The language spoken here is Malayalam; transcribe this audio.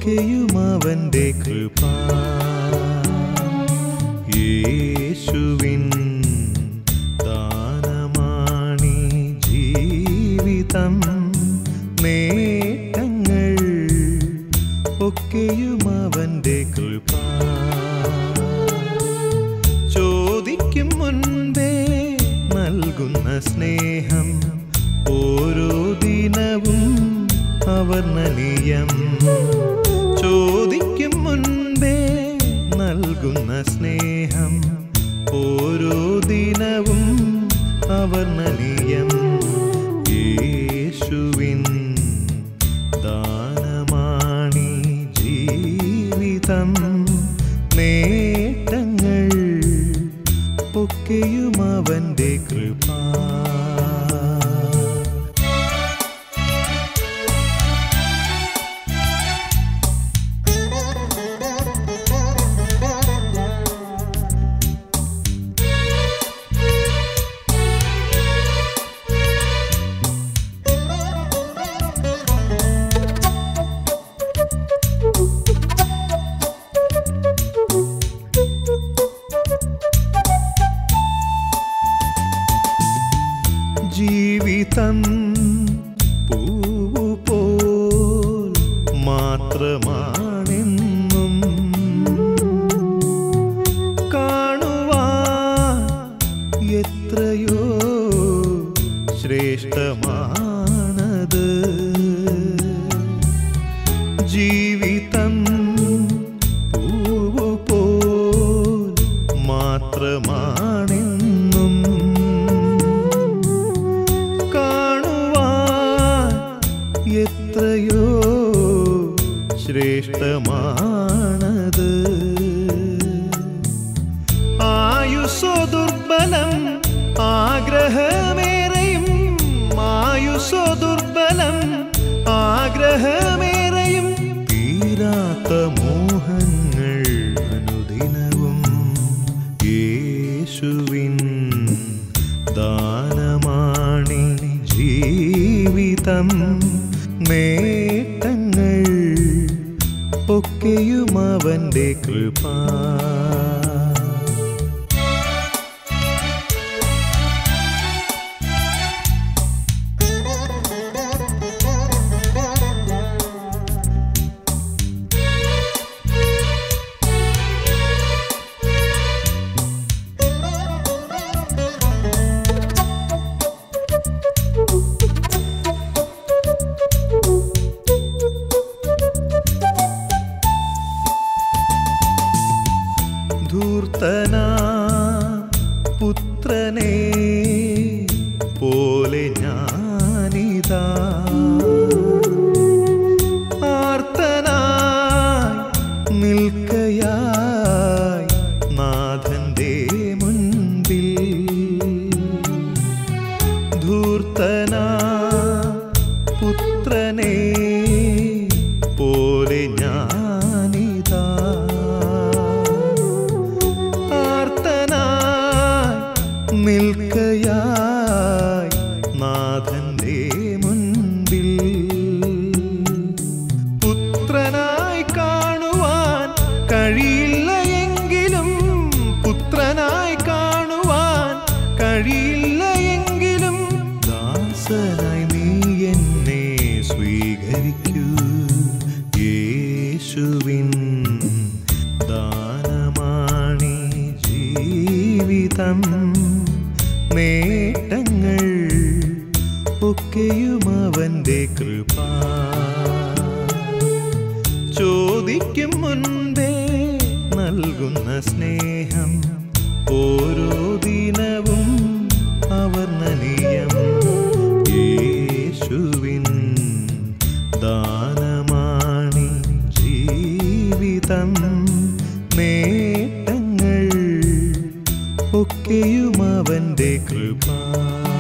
ഒക്കെയും അവന്റെ കൃപ യേശുവിൻ ദാനമാണി ജീവിതം നേട്ടങ്ങൾ ഒക്കെയും അവന്റെ കൃപ ചോദിക്കും മുൻപേ നൽകുന്ന സ്നേഹം ഓരോ ദിനവും അവർണ്ണനീയം ചോദിക്കും മുൻപേ നൽകുന്ന സ്നേഹം ഓരോ ദിനവും അവർണ്ണനീയം യേശുവിൻ ദാനമാണി ജീവിതം നേട്ടങ്ങൾ ഒക്കെയും അവന്റെ കൃപ ജീവിതം പൂവു പോൽ മാത്രമാണെന്നും കാണുവാൻ എത്രയോ ശ്രേഷ്ഠമാണത് ജീവിതം പൂവു പോൽ മാത്രമാണെന്നും കാണുവാൻ എത്രയോ ശ്രേഷ്ഠമാണത് ആയുസോ ദുർബലം ആഗ്രഹമേറെയും ആയുസോ ദുർബലം ആഗ്രഹമേറെയും തീരാത്ത മോഹങ്ങൾ അനുദിനവും യേശുവിൻ ദാനമാണി ജീവിതം നേട്ടങ്ങൾ ഒക്കെയും അവന്റെ കൃപ ധൂർത്തനാ പുത്രനെ പോലെ ഞാനിതാ ആർത്തനായി നിൽക്കയായി നാഥന്റെ മുൻപിൽ ധൂർത്തനാ പുത്രനെ പോലെ ഞാനിതാ ആർത്തനായി നിൽക്കയായി നാഥന്റെ മുൻപിൽ പുത്രനായി കാണുവാൻ കഴിയില്ല എങ്കിലും പുത്രനായി കാണുവാൻ കഴിയില്ല എങ്കിലും ദാസനായി നീ എന്നെ സ്വീകരിക്കൂ യേശുവിൻ ദാനമാണി ജീവിതം നേട്ടങ്ങൾ ഒക്കെയും അവന്റെ കൃപ ചോദിക്കും മുൻപേ നൽകുന്ന സ്നേഹം ഓരോ ദിനവും അവർണ്ണനീയം യേശുവിൻ ദാനമാണി ജീവിതം നേട്ടങ്ങൾ ഒക്കെയും അവന്റെ കൃപ